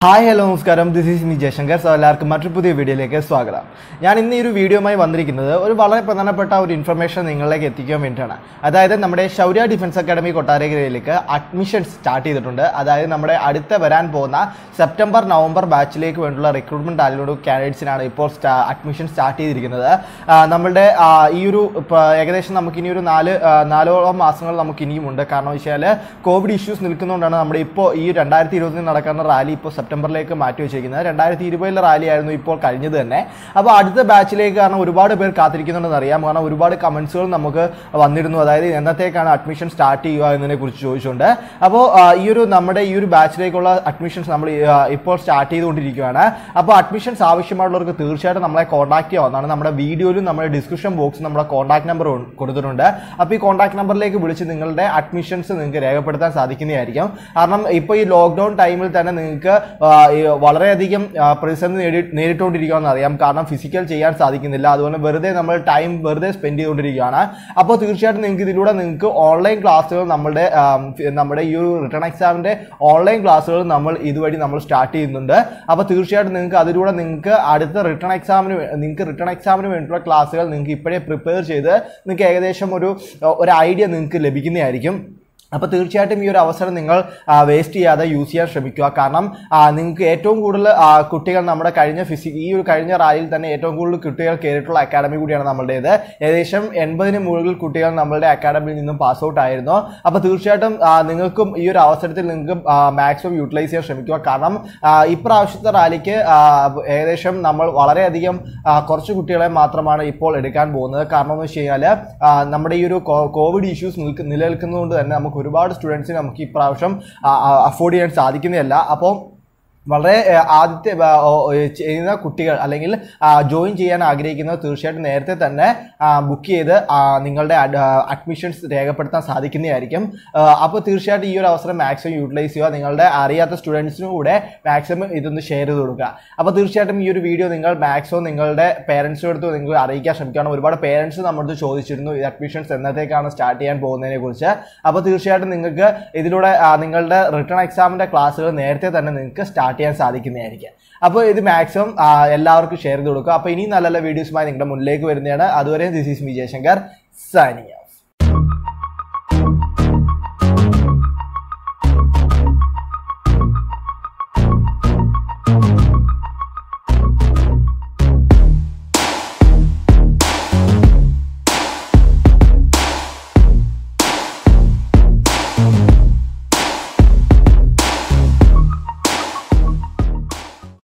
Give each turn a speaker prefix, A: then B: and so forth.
A: hi hello നമസ്കാരം this is me Jayashankar so എല്ലാവർക്കും മറ്റൊരു പുതിയ വീഡിയോയിലേക്ക് സ്വാഗതം ഞാൻ ഇന്ന് ഈ ഒരു വീഡിയോയുമായി വന്നിരിക്കുന്നത് ഒരു വളരെ പ്രധാനപ്പെട്ട ഒരു ഇൻഫർമേഷൻ നിങ്ങളിലേക്ക് എത്തിക്കാൻ വേണ്ടിയിട്ടാണ് അതായത് നമ്മുടെ ശൗര്യ ഡിഫൻസ് അക്കാഡമി കൊട്ടാരക്കരയിലേക്ക് അഡ്മിഷൻ സ്റ്റാർട്ട് ചെയ്തിട്ടുണ്ട് അതായത് നമ്മുടെ അടുത്ത വരാൻ പോകുന്ന സെപ്റ്റംബർ നവംബർ ബാച്ചിലേക്ക് വേണ്ടിയുള്ള റിക്രൂട്ട്മെന്റ് ആലോട് കാൻഡിഡേറ്റ്സിനാണ് ഇപ്പോൾ അഡ്മിഷൻ സ്റ്റാർട്ട് ചെയ്തിരിക്കുന്നത് ആ, നമ്മളുടെ ആ, ഈ ഒരു ഇപ്പ ഏകദേശം നമുക്ക് ഇനി ഒരു നാല് ആ, നാലോളം മാസങ്ങൾ നമുക്ക് ഇനിയും ഉണ്ട് കാരണം വെച്ചാൽ കോവിഡ് ഇഷ്യൂസ് നിൽക്കുന്നതുകൊണ്ടാണ് നമ്മുടെ ഇപ്പോൾ ഈ രണ്ടായിരത്തി ഇരുപതിൽ നടക്കുന്ന റാലി ഇപ്പോൾ സെപ്റ്റംബറിലേക്ക് മാറ്റി വെച്ചിരിക്കുന്നത് രണ്ടായിരത്തി ഇരുപതിലെ റാലി ആയിരുന്നു ഇപ്പോൾ കഴിഞ്ഞത് തന്നെ അപ്പോൾ അടുത്ത ബാച്ചിലേക്ക് കാരണം ഒരുപാട് പേർ കാത്തിരിക്കുന്നുണ്ടെന്ന് അറിയാം കാരണം ഒരുപാട് കമൻസുകൾ നമുക്ക് വന്നിരുന്നു അതായത് എന്നത്തേക്കാണ് അഡ്മിഷൻ സ്റ്റാർട്ട് ചെയ്യുക എന്നതിനെ കുറിച്ച് ചോദിച്ചുകൊണ്ട് അപ്പോൾ ഈ ഒരു നമ്മുടെ ഈ ഒരു ബാച്ചിലേക്കുള്ള അഡ്മിഷൻസ് നമ്മൾ ആ, ഇപ്പോൾ സ്റ്റാർട്ട് ചെയ്തുകൊണ്ടിരിക്കുകയാണ് അപ്പോൾ അഡ്മിഷൻസ് ആവശ്യമായിട്ടുള്ളവർക്ക് തീർച്ചയായിട്ടും നമ്മളെ കോൺടാക്ട് ചെയ്യാവുന്നതാണ് നമ്മുടെ വീഡിയോയിലും നമ്മുടെ ഡിസ്ക്രിപ്ഷൻ ബോക്സിൽ നമ്മുടെ കോൺടാക്ട് നമ്പർ കൊടുത്തിട്ടുണ്ട് അപ്പോൾ ഈ കോൺടാക്ട് നമ്പറിലേക്ക് വിളിച്ച് നിങ്ങളുടെ അഡ്മിഷൻസ് നിങ്ങൾക്ക് രേഖപ്പെടുത്താൻ സാധിക്കുന്നതായിരിക്കും കാരണം ഇപ്പോൾ ഈ ലോക്ക്ഡൗൺ ടൈമിൽ തന്നെ നിങ്ങൾക്ക് ആ, ഈ വളരെയധികം ആ, പ്രതിസന്ധി നേടി നേരിട്ടുകൊണ്ടിരിക്കുകയെന്ന് അറിയാം കാരണം ഫിസിക്കൽ ചെയ്യാൻ സാധിക്കുന്നില്ല അതുപോലെ വെറുതെ നമ്മൾ ടൈം വെറുതെ സ്പെൻഡ് ചെയ്തുകൊണ്ടിരിക്കുകയാണ് അപ്പോൾ തീർച്ചയായിട്ടും നിങ്ങൾക്ക് ഇതിലൂടെ നിങ്ങൾക്ക് ഓൺലൈൻ ക്ലാസ്സുകൾ നമ്മുടെ ആ, നമ്മുടെ ഈ ഒരു റിട്ടേൺ എക്സാമിൻ്റെ ഓൺലൈൻ ക്ലാസ്സുകൾ നമ്മൾ ഇതുവഴി നമ്മൾ സ്റ്റാർട്ട് ചെയ്യുന്നുണ്ട് അപ്പോൾ തീർച്ചയായിട്ടും നിങ്ങൾക്ക് അതിലൂടെ നിങ്ങൾക്ക് അടുത്ത റിട്ടേൺ എക്സാമിന് വേ- നിങ്ങൾക്ക് റിട്ടേൺ എക്സാമിന് വേണ്ടിയുള്ള ക്ലാസ്സുകൾ നിങ്ങൾക്ക് ഇപ്പോഴേ പ്രിപ്പയർ ചെയ്ത് നിങ്ങൾക്ക് ഏകദേശം ഒരു ഒരു ഐഡിയ നിങ്ങൾക്ക് ലഭിക്കുന്നതായിരിക്കും അപ്പോൾ തീർച്ചയായിട്ടും ഈ ഒരു അവസരം നിങ്ങൾ വേസ്റ്റ് ചെയ്യാതെ യൂസ് ചെയ്യാൻ ശ്രമിക്കുക കാരണം ആ, നിങ്ങൾക്ക് ഏറ്റവും കൂടുതൽ ആ, കുട്ടികൾ നമ്മുടെ കഴിഞ്ഞ ഫിസി ഈ ഒരു കഴിഞ്ഞ റാലിയിൽ തന്നെ ഏറ്റവും കൂടുതൽ കുട്ടികൾ കയറിയിട്ടുള്ള അക്കാഡമി കൂടിയാണ് നമ്മളുടേത് ഏകദേശം എൺപതിന് മുകളിൽ കുട്ടികൾ നമ്മളുടെ അക്കാഡമിയിൽ നിന്നും പാസ് ഔട്ട് ആയിരുന്നു അപ്പോൾ തീർച്ചയായിട്ടും ആ, നിങ്ങൾക്കും ഈ ഒരു അവസരത്തിൽ നിങ്ങൾക്ക് മാക്സിമം യൂട്ടിലൈസ് ചെയ്യാൻ ശ്രമിക്കുക കാരണം ആ, ഇപ്രാവശ്യത്തെ റാലിക്ക് ആ, ഏകദേശം നമ്മൾ വളരെയധികം ആ, കുറച്ച് കുട്ടികളെ മാത്രമാണ് ഇപ്പോൾ എടുക്കാൻ പോകുന്നത് കാരണം എന്ന് വെച്ച് കഴിഞ്ഞാൽ നമ്മുടെ ഈ ഒരു കോ- കോവിഡ് ഇഷ്യൂസ് നിൽക്ക് നിലനിൽക്കുന്നതുകൊണ്ട് തന്നെ നമുക്ക് ഒരുപാട് സ്റ്റുഡൻസിന് നമുക്ക് ഇപ്രാവശ്യം അഫോർഡ് ചെയ്യാൻ സാധിക്കുന്നതല്ല അപ്പോൾ വളരെ ആ, ആദ്യത്തെ ആ, ഓ, ഓ, ചെയ്യുന്ന കുട്ടികൾ അല്ലെങ്കിൽ ജോയിൻ ചെയ്യാൻ ആഗ്രഹിക്കുന്നവർ തീർച്ചയായിട്ടും നേരത്തെ തന്നെ ബുക്ക് ചെയ്ത് ആ, നിങ്ങളുടെ അഡ്മിഷൻസ് രേഖപ്പെടുത്താൻ സാധിക്കുന്നതായിരിക്കും അപ്പോൾ തീർച്ചയായിട്ടും ഈ ഒരു അവസരം മാക്സിമം യൂട്ടിലൈസ് ചെയ്യുക നിങ്ങളുടെ അറിയാത്ത സ്റ്റുഡൻസിനും കൂടെ മാക്സിമം ഇതൊന്ന് ഷെയർ ചെയ്ത് കൊടുക്കുക അപ്പോൾ തീർച്ചയായിട്ടും ഈ ഒരു വീഡിയോ നിങ്ങൾ മാക്സിമം നിങ്ങളുടെ പേരൻസിനും അടുത്ത് നിങ്ങൾ അറിയിക്കാൻ ശ്രമിക്കണം ഒരുപാട് പേരൻസ് നമ്മുടെ ചോദിച്ചിരുന്നു ഈ അഡ്മിഷൻസ് എന്നത്തേക്കാണ് സ്റ്റാർട്ട് ചെയ്യാൻ പോകുന്നതിനെ കുറിച്ച് അപ്പോൾ തീർച്ചയായിട്ടും നിങ്ങൾക്ക് ഇതിലൂടെ ആ, നിങ്ങളുടെ റിട്ടേൺ എക്സാമിൻ്റെ ക്ലാസ്സുകൾ നേരത്തെ തന്നെ നിങ്ങൾക്ക് സ്റ്റാർട്ട് ചെയ്യാൻ സാധിക്കുന്നതായിരിക്കും അപ്പോൾ ഇത് മാക്സിമം ആ, എല്ലാവർക്കും ഷെയർ ചെയ്ത് കൊടുക്കുക അപ്പോൾ ഇനി നല്ല നല്ല വീഡിയോസുമായി നിങ്ങളുടെ മുന്നിലേക്ക് വരുന്നതാണ് അതുവരെ this is me Jayashankar signing of